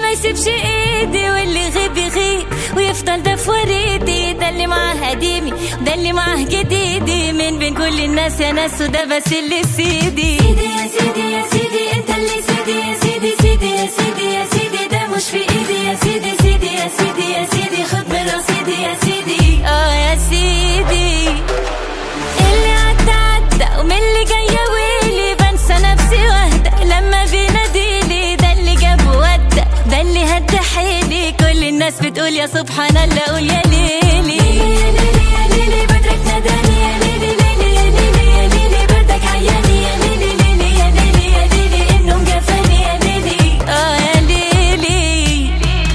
ما يسيبش ايدي واللي يغيب يغيب ويفضل ده في وريدي ده اللي معاه قديمي ده اللي معاه جديدي من بين كل الناس يا ناس وده بس اللي في سيدي سيدي يا سيدي يا سيدي انت اللي سيدي يا سيدي سيدي يا سيدي يا سيدي ده مش في ايدي يا سيدي سيدي يا سيدي يا سيدي خد من رصيدي يا سيدي اه يا سيدي اللي عدى عدى ومن اللي جاية ويلي بنسى نفسي واهدى لما بيناديلي ده اللي جاب ودى ده اللي هدى حيلي كل الناس بتقول يا سبحان الله قول يا ليلي يا ليلي يا ليلي بدرك ناداني يا ليلي ليلي يا ليلي يا ليلي بردك عياني يا ليلي ليلي يا ليلي يا ليلي النوم جفاني يا ليلي اه يا ليلي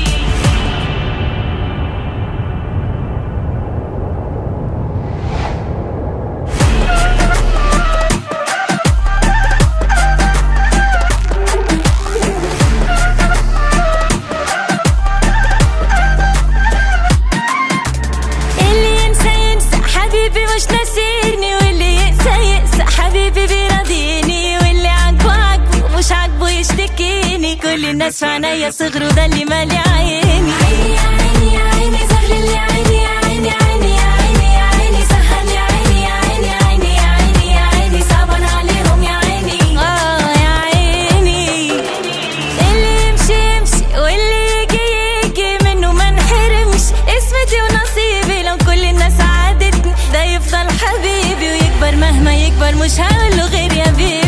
اللي ينسى ينسى حبيبي مش ناسيني واللي يقسى يقسى حبيبي بيراضيني واللي عاجبه عاجبه مش عاجبه يشتكيني كل الناس في عينيا صغروا ده اللي مالي عيني عيني يا عيني يا عيني سهل اللي عيني يا عيني عيني يا عيني يا عيني سهل يا عيني يا عيني عيني يا عيني يا عيني صعبان عليهم يا عيني اه يا عيني اللي يمشي يمشي واللي يجي يجي منه ما نحرمش اسمتي ونصيبي لو كل الناس عادتني ده يفضل حبيبي ويكبر مهما يكبر مش هقوله غير يا بيبي